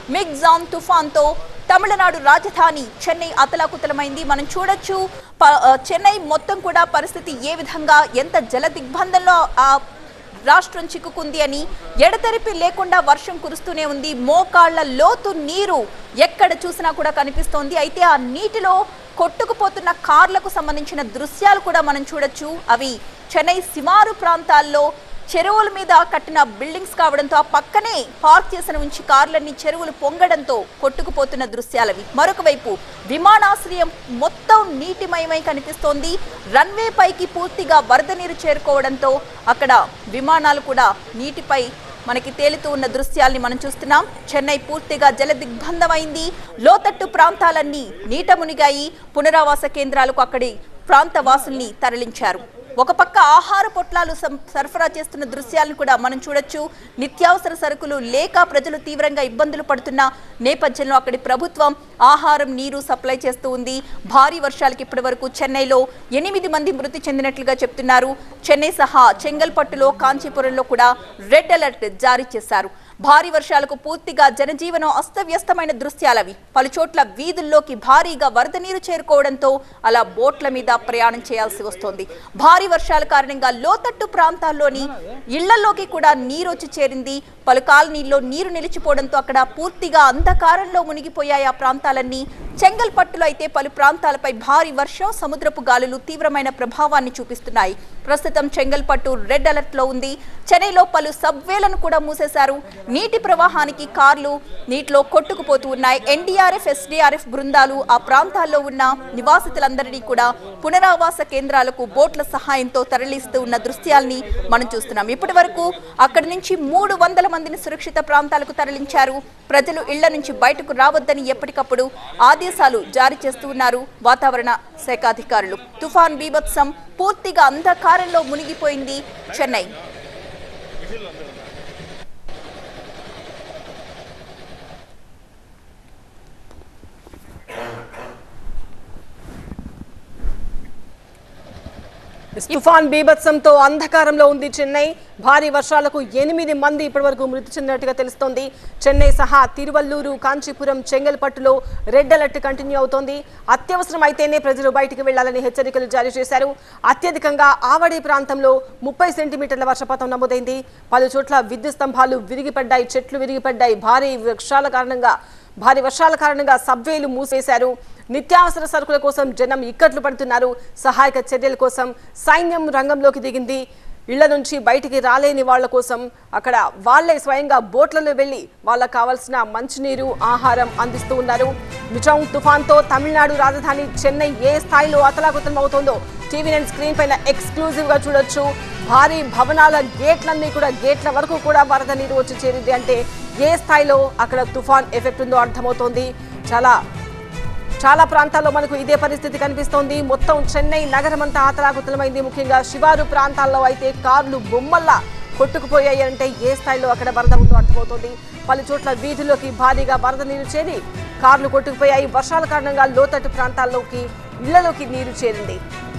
మిగ్జాన్ తుఫాన్తో తమిళనాడు రాజధాని చెన్నై అతలాకుతలమైంది మనం చూడొచ్చు ప- ఆ, చెన్నై మొత్తం కూడా పరిస్థితి ఏ విధంగా ఎంత జల దిగ్బంధంలో ఆ రాష్ట్రం చిక్కుకుంది అని ఎడతెరిపి లేకుండా వర్షం కురుస్తూనే ఉంది మోకాళ్ల లోతు నీరు ఎక్కడ చూసినా కూడా కనిపిస్తోంది అయితే ఆ నీటిలో కొట్టుకుపోతున్న కార్లకు సంబంధించిన దృశ్యాలు కూడా మనం చూడొచ్చు అవి చెన్నై శివారు ప్రాంతాల్లో చెరువుల మీద కట్టిన బిల్డింగ్స్ కావడంతో ఆ పక్కనే పార్క్ చేసిన ఉంచి కార్లన్నీ చెరువులు పొంగడంతో కొట్టుకుపోతున్న దృశ్యాలవి మరొక వైపు విమానాశ్రయం మొత్తం నీటిమయమై కనిపిస్తోంది రన్వే పైకి పూర్తిగా వరద నీరు చేరుకోవడంతో అక్కడ విమానాలు కూడా నీటిపై మనకి తేలుతూ ఉన్న దృశ్యాల్ని మనం చూస్తున్నాం చెన్నై పూర్తిగా జల దిగ్బంధమైంది లోతట్టు ప్రాంతాలన్నీ నీట మునిగాయి పునరావాస కేంద్రాలకు అక్కడి ప్రాంత వాసుల్ని తరలించారు ఒక పక్క ఆహార పొట్లాలు సం- సరఫరా చేస్తున్న దృశ్యాలను కూడా మనం చూడొచ్చు నిత్యావసర సరుకులు లేక ప్రజలు తీవ్రంగా ఇబ్బందులు పడుతున్న నేపథ్యంలో అక్కడి ప్రభుత్వం ఆహారం నీరు సప్లై చేస్తూ ఉంది భారీ వర్షాలకు ఇప్పటి వరకు చెన్నైలో ఎనిమిది మంది మృతి చెందినట్లుగా చెప్తున్నారు చెన్నై సహా చెంగల్పట్టులో కాంచీపురంలో కూడా రెడ్ అలర్ట్ జారీ చేశారు భారీ వర్షాలకు పూర్తిగా జనజీవనం అస్తవ్యస్తమైన దృశ్యాలవి పలు చోట్ల వీధుల్లోకి భారీగా వరద నీరు చేరుకోవడంతో అలా బోట్ల మీద ప్రయాణం చేయాల్సి వస్తోంది భారీ వర్షాల కారణంగా లోతట్టు ప్రాంతాల్లోని ఇళ్లలోకి కూడా నీరు వచ్చి చేరింది పలు కాలనీల్లో నీరు నిలిచిపోవడంతో అక్కడ పూర్తిగా అంధకారంలో మునిగిపోయాయి ఆ ప్రాంతాలన్నీ చెంగల్పట్టులో అయితే పలు ప్రాంతాలపై భారీ వర్షం సముద్రపు గాలులు తీవ్రమైన ప్రభావాన్ని చూపిస్తున్నాయి ప్రస్తుతం చెంగల్పట్టు రెడ్ అలర్ట్ లో ఉంది చెన్నైలో పలు సబ్వేలను కూడా మూసేశారు నీటి ప్రవాహానికి కార్లు నీటిలో కొట్టుకుపోతూ ఉన్నాయి ఎన్డీఆర్ఎఫ్ ఎస్డీఆర్ఎఫ్ బృందాలు ఆ ప్రాంతాల్లో ఉన్న నివాసితులందరినీ కూడా పునరావాస కేంద్రాలకు బోట్ల సహాయంతో తరలిస్తూ ఉన్న దృశ్యాల్ని మనం చూస్తున్నాం ఇప్పటి వరకు అక్కడి నుంచి మూడు వందల మందిని సురక్షిత ప్రాంతాలకు తరలించారు ప్రజలు ఇళ్ల నుంచి బయటకు రావద్దని ఎప్పటికప్పుడు ఆదేశాలు జారీ చేస్తూ ఉన్నారు వాతావరణ శాఖ అధికారులు తుఫాన్ బీభత్సం పూర్తిగా అంధకారంలో మునిగిపోయింది చెన్నై తుఫాన్ బీభత్సంతో అంధకారంలో ఉంది చెన్నై భారీ వర్షాలకు ఎనిమిది మంది ఇప్పటివరకు మృతి చెందినట్టుగా తెలుస్తోంది చెన్నై సహా తిరువల్లూరు కాంచీపురం చెంగల్పట్టులో రెడ్ అలర్ట్ కంటిన్యూ అవుతోంది అత్యవసరం అయితేనే ప్రజలు బయటికి వెళ్లాలని హెచ్చరికలు జారీ చేశారు అత్యధికంగా ఆవడి ప్రాంతంలో ముప్పై సెంటీమీటర్ల వర్షపాతం నమోదైంది పలు చోట్ల విద్యుత్ స్తంభాలు విరిగిపడ్డాయి చెట్లు విరిగిపడ్డాయి భారీ వృక్షాల కారణంగా భారీ వర్షాల కారణంగా సబ్వేలు మూసేశారు నిత్యావసర సరుకుల కోసం జనం ఇక్కట్లు పడుతున్నారు సహాయక చర్యల కోసం సైన్యం రంగంలోకి దిగింది ఇళ్ల నుంచి బయటికి రాలేని వాళ్ళ కోసం అక్కడ వాళ్ళే స్వయంగా బోట్లలో వెళ్లి వాళ్ళకు కావాల్సిన మంచినీరు ఆహారం అందిస్తూ ఉన్నారు మిచాంగ్ తుఫాన్తో తమిళనాడు రాజధాని చెన్నై ఏ స్థాయిలో అతలాకుతలం అవుతోందో టీవీ నైన్ స్క్రీన్ పైన ఎక్స్క్లూజివ్ గా చూడొచ్చు భారీ భవనాల గేట్లన్నీ కూడా గేట్ల వరకు కూడా వరద నీరు వచ్చి చేరింది అంటే ఏ స్థాయిలో అక్కడ తుఫాన్ ఎఫెక్ట్ ఉందో అర్థమవుతోంది చాలా చాలా ప్రాంతాల్లో మనకు ఇదే పరిస్థితి కనిపిస్తోంది మొత్తం చెన్నై నగరం అంతా ఆతలాకుతలమైంది ముఖ్యంగా శివారు ప్రాంతాల్లో అయితే కార్లు బొమ్మల్లా కొట్టుకుపోయాయి అంటే ఏ స్థాయిలో అక్కడ వరద ఉందో అర్థమవుతోంది పలు చోట్ల వీధుల్లోకి భారీగా వరద నీరు చేరి కార్లు కొట్టుకుపోయాయి వర్షాల కారణంగా లోతట్టు ప్రాంతాల్లోకి ఇళ్లలోకి నీరు చేరింది